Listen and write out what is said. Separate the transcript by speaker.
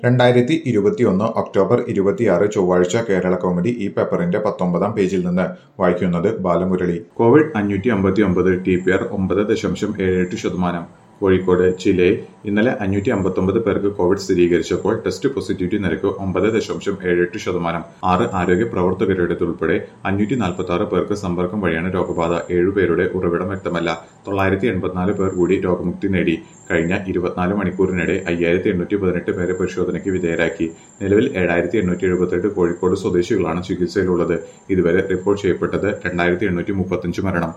Speaker 1: രണ്ടായിരത്തി ഇരുപത്തിയൊന്ന് ഒക്ടോബർ ഇരുപത്തിയാറ് ചൊവ്വാഴ്ച കേരള കൗമുദി ഈ പേപ്പറിന്റെ പത്തൊമ്പതാം പേജിൽ നിന്ന് വായിക്കുന്നത് ബാലമുരളി കോവിഡ് അഞ്ഞൂറ്റി അമ്പത്തി ഒമ്പത് ടി പി ആർ ഒമ്പത് ദശാംശം ഏഴ് എട്ട് ശതമാനം കോഴിക്കോട് ജില്ലയിൽ ഇന്നലെ അഞ്ഞൂറ്റി അമ്പത്തൊമ്പത് പേർക്ക് കോവിഡ് സ്ഥിരീകരിച്ചപ്പോൾ ടെസ്റ്റ് പോസിറ്റിവിറ്റി നിരക്ക് ഒമ്പത് ദശാംശം ഏഴ് എട്ട് ശതമാനം ആറ് ആരോഗ്യ പ്രവർത്തകരുടേതുൾപ്പെടെ അഞ്ഞൂറ്റി നാൽപ്പത്തി ആറ് പേർക്ക് സമ്പർക്കം വഴിയാണ് രോഗബാധ ഏഴുപേരുടെ ഉറവിടം വ്യക്തമല്ല തൊള്ളായിരത്തി എൺപത്തിനാല് പേർ കൂടി രോഗമുക്തി നേടി കഴിഞ്ഞ ഇരുപത്തിനാല് മണിക്കൂറിനിടെ അയ്യായിരത്തി എണ്ണൂറ്റി പതിനെട്ട് പേരെ പരിശോധനയ്ക്ക് വിധേയരാക്കി നിലവിൽ ഏഴായിരത്തി എണ്ണൂറ്റി എഴുപത്തെട്ട് കോഴിക്കോട് സ്വദേശികളാണ് ചികിത്സയിലുള്ളത് ഇതുവരെ റിപ്പോർട്ട് ചെയ്യപ്പെട്ടത് രണ്ടായിരത്തി എണ്ണൂറ്റി മുപ്പത്തഞ്ച് മരണം